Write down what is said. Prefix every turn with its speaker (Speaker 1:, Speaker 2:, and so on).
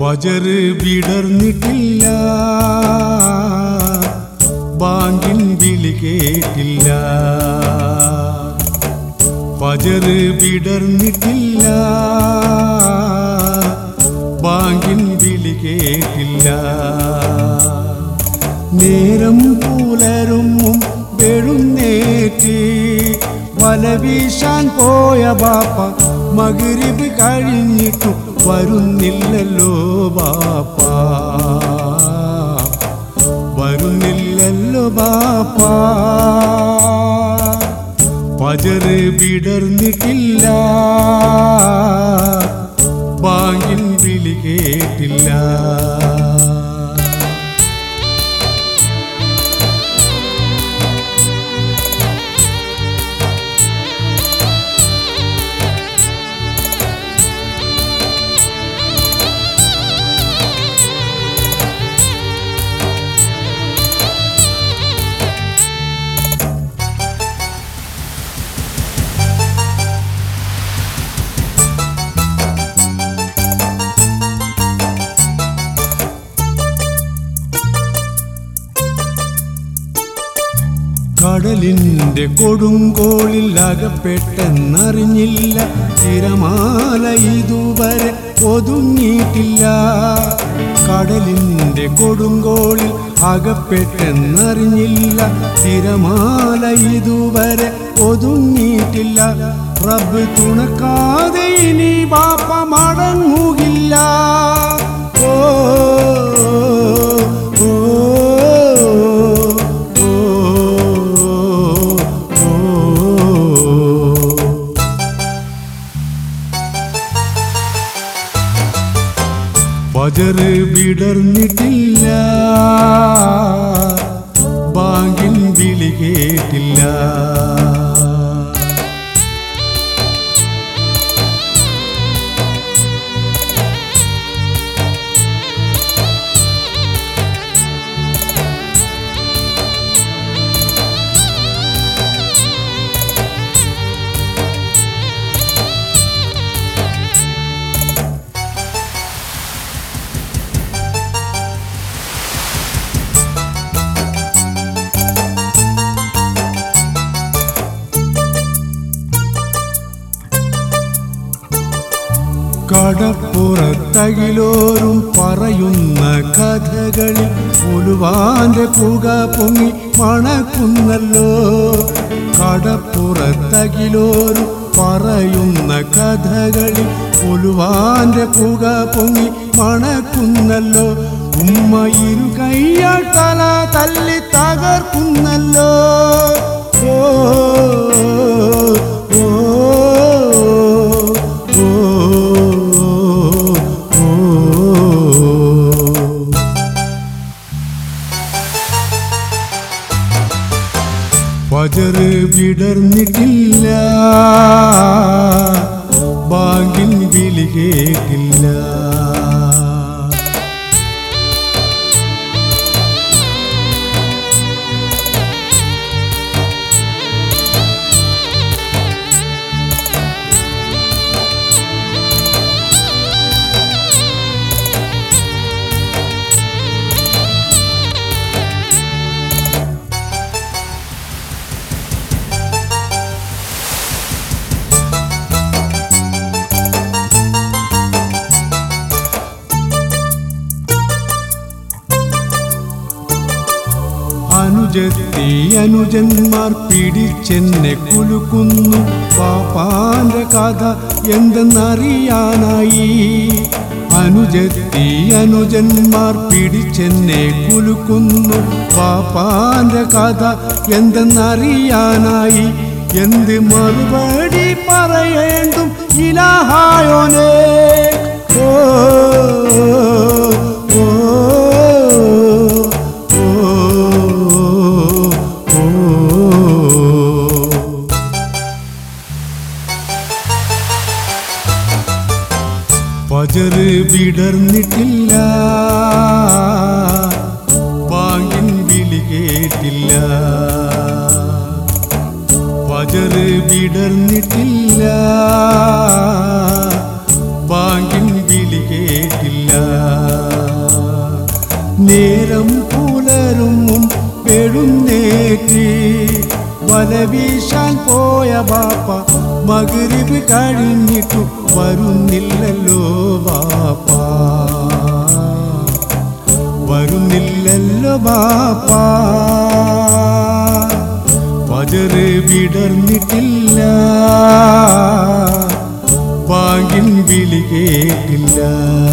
Speaker 1: ഫജറ് വിടർന്നിട്ടില്ല ബാങ്കിൻ വിളി കേട്ടില്ല ഫജറ് വിടർന്നിട്ടില്ല ബാങ്കിൻ വിളി കേട്ടില്ല നേരം പുലരും വെഴുന്നേറ്റ് വല വീശാൻ പോയ ബാപ്പ മകരിബ് കഴിഞ്ഞിട്ടു വരുന്നില്ലല്ലോ ബാപ്പ വരുന്നില്ലല്ലോ ബാപ്പ പജറ് വിടർന്നിട്ടില്ല ബാങ്കിൻ വിളി കേട്ടില്ല കടലിന്റെ കൊടുങ്കോളിൽ അകപ്പെട്ടെന്നറിഞ്ഞില്ല തിരമാല ഇതുവരെ ഒതുങ്ങിയിട്ടില്ല കടലിന്റെ കൊടുങ്കോളിൽ അകപ്പെട്ടെന്നറിഞ്ഞില്ല തിരമാല ഇതുവരെ ഒതുങ്ങിയിട്ടില്ല റബ്ബ് തുണക്കാതെ ഇനി ബാപ്പ മടങ്ങുകില്ല ഓ ഓ, ഓ, ഓ, ഓ. ഫജറ് വിടർന്നിട്ടില്ല ബാങ്കിൻ വിളി കേട്ടില്ല കടപ്പുറത്തകിലോരും പറയുന്ന കഥകളിൽ ഉലുവാന്റെ പുക പൊങ്ങി മണക്കുന്നല്ലോ കടപ്പുറത്തകിലോരും പറയുന്ന കഥകളിൽ ഉലുവാന്റെ പുക പൊങ്ങി മണക്കുന്നല്ലോ ഉമ്മ ഇരു കയ്യാൽ തല തല്ലി തകർക്കുന്നല്ലോ ഓ ഓ ഓ ഓ ഫജറ് വിടർന്നിട്ടില്ല ബാങ്കിൻ വിളി കേട്ടില്ല അനുജത്തി അനുജന്മാർ പിടിച്ചെന്നെ കുലുക്കുന്നു പാപ്പാന്റെ കഥ എന്തെന്നറിയാനായി അനുജത്തി അനുജന്മാർ പിടിച്ചെന്നെ കുലുക്കുന്നു പാപ്പാന്റെ കഥ എന്തെന്നറിയാനായി എന്ത് മറുപടി പറയേണ്ടും ഇലാഹായോനേ ഓ ഓ ഓ ഓ ഫജറ് വിടർന്നിട്ടില്ല ബാങ്കിൻ വിളി കേട്ടില്ല ഫജറ് വിടർന്നിട്ടില്ല ബാങ്കിൻ വിളി കേട്ടില്ല നേരം പുലരും എഴുന്നേറ്റി വല വീശാൻ പോയ ബാപ്പ മകരിവ് കഴിഞ്ഞിട്ടു വരുന്നില്ലല്ലോ ബാപ്പ വരുന്നില്ലല്ലോ ബാപ്പ പജറ് വിടർന്നിട്ടില്ല ബാങ്കിൻ വിളി കേട്ടില്ല